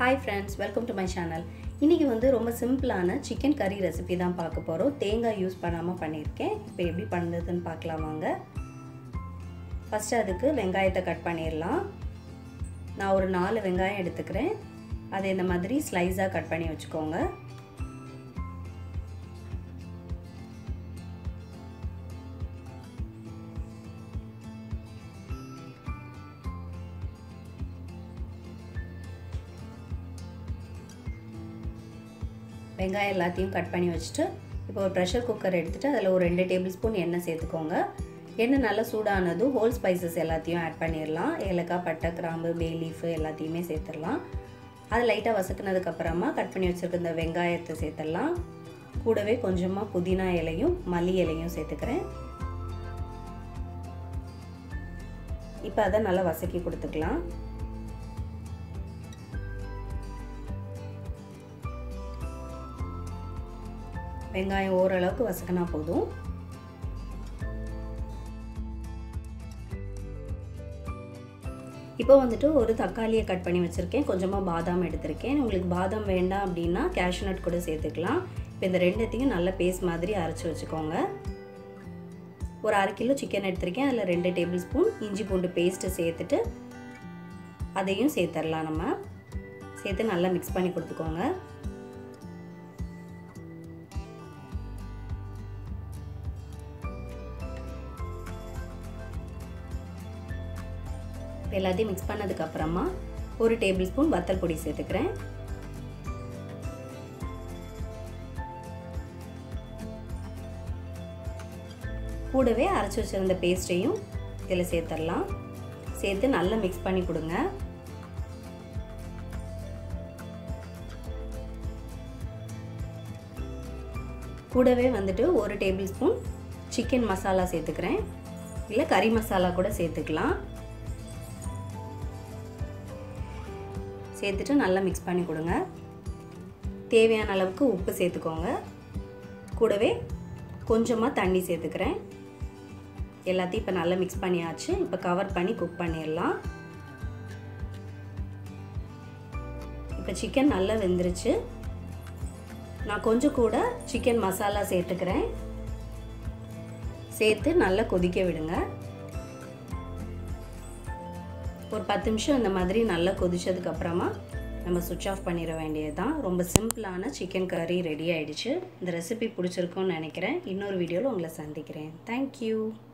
hi friends welcome to my channel இன்றைக்கி வந்து ரொம்ப சிம்பிளான சிக்கன் கறி ரெசிபி தான் பார்க்க போகிறோம் தேங்காய் யூஸ் பண்ணாமல் பண்ணியிருக்கேன் இப்போ எப்படி பண்ணுறதுன்னு பார்க்கலாம் வாங்க ஃபஸ்ட்டு அதுக்கு வெங்காயத்தை கட் பண்ணிடலாம் நான் ஒரு நாலு வெங்காயம் எடுத்துக்கிறேன் அதை இந்த மாதிரி ஸ்லைஸாக கட் பண்ணி வச்சுக்கோங்க வெங்காயம் எல்லாத்தையும் கட் பண்ணி வச்சுட்டு இப்போ ஒரு ப்ரெஷர் குக்கர் எடுத்துகிட்டு அதில் ஒரு ரெண்டு டேபிள் ஸ்பூன் எண்ணெய் சேர்த்துக்கோங்க எண்ணெய் நல்லா சூடானதும் ஹோல் ஸ்பைசஸ் எல்லாத்தையும் ஆட் பண்ணிடலாம் ஏலக்காய் பட்டை கிராம்பு பே லீஃபு எல்லாத்தையுமே சேர்த்துடலாம் அது லைட்டாக வசக்குனதுக்கப்புறமா கட் பண்ணி வச்சுருக்க இந்த வெங்காயத்தை சேர்த்துடலாம் கூடவே கொஞ்சமாக புதினா இலையும் மல்லி இலையும் சேர்த்துக்கிறேன் இப்போ அதை நல்லா வசக்கி கொடுத்துக்கலாம் வெங்காயம் ஓரளவுக்கு வசக்கினா போதும் இப்போ வந்துட்டு ஒரு தக்காளியை கட் பண்ணி வச்சுருக்கேன் கொஞ்சமாக பாதாம் எடுத்திருக்கேன் உங்களுக்கு பாதாம் வேண்டாம் அப்படின்னா கேஷ்நட் கூட சேர்த்துக்கலாம் இப்போ இந்த ரெண்டுத்தையும் நல்ல பேஸ்ட் மாதிரி அரைச்சி வச்சுக்கோங்க ஒரு அரை கிலோ சிக்கன் எடுத்திருக்கேன் அதில் ரெண்டு டேபிள் ஸ்பூன் இஞ்சி பூண்டு பேஸ்ட்டு சேர்த்துட்டு அதையும் சேர்த்துடலாம் நம்ம சேர்த்து நல்லா மிக்ஸ் பண்ணி கொடுத்துக்கோங்க எல்லாத்தையும் மிக்ஸ் பண்ணதுக்கப்புறமா ஒரு டேபிள் ஸ்பூன் வத்தல் பொடி சேர்த்துக்கிறேன் கூடவே அரைச்சி வச்சுருந்த பேஸ்ட்டையும் இதில் சேர்த்துடலாம் சேர்த்து நல்லா மிக்ஸ் பண்ணி கொடுங்க கூடவே வந்துட்டு ஒரு டேபிள் ஸ்பூன் சிக்கன் மசாலா சேர்த்துக்கிறேன் இல்லை கறி மசாலா கூட சேர்த்துக்கலாம் சேர்த்துட்டு நல்லா மிக்ஸ் பண்ணி கொடுங்க தேவையான அளவுக்கு உப்பு சேர்த்துக்கோங்க கூடவே கொஞ்சமாக தண்ணி சேர்த்துக்கிறேன் எல்லாத்தையும் இப்போ நல்லா மிக்ஸ் பண்ணியாச்சு இப்போ கவர் பண்ணி குக் பண்ணிடலாம் இப்போ சிக்கன் நல்லா வெந்துருச்சு நான் கொஞ்சம் கூட சிக்கன் மசாலா சேர்த்துக்கிறேன் சேர்த்து நல்லா கொதிக்க விடுங்க ஒரு பத்து நிமிஷம் இந்த மாதிரி நல்லா கொதிச்சதுக்கு அப்புறமா நம்ம சுவிட்ச் ஆஃப் பண்ணிட வேண்டியது தான் ரொம்ப சிம்பிளான சிக்கன் கறி ரெடி ஆயிடுச்சு இந்த ரெசிபி பிடிச்சிருக்குன்னு நினைக்கிறேன் இன்னொரு வீடியோவில் உங்களை சந்திக்கிறேன் தேங்க்யூ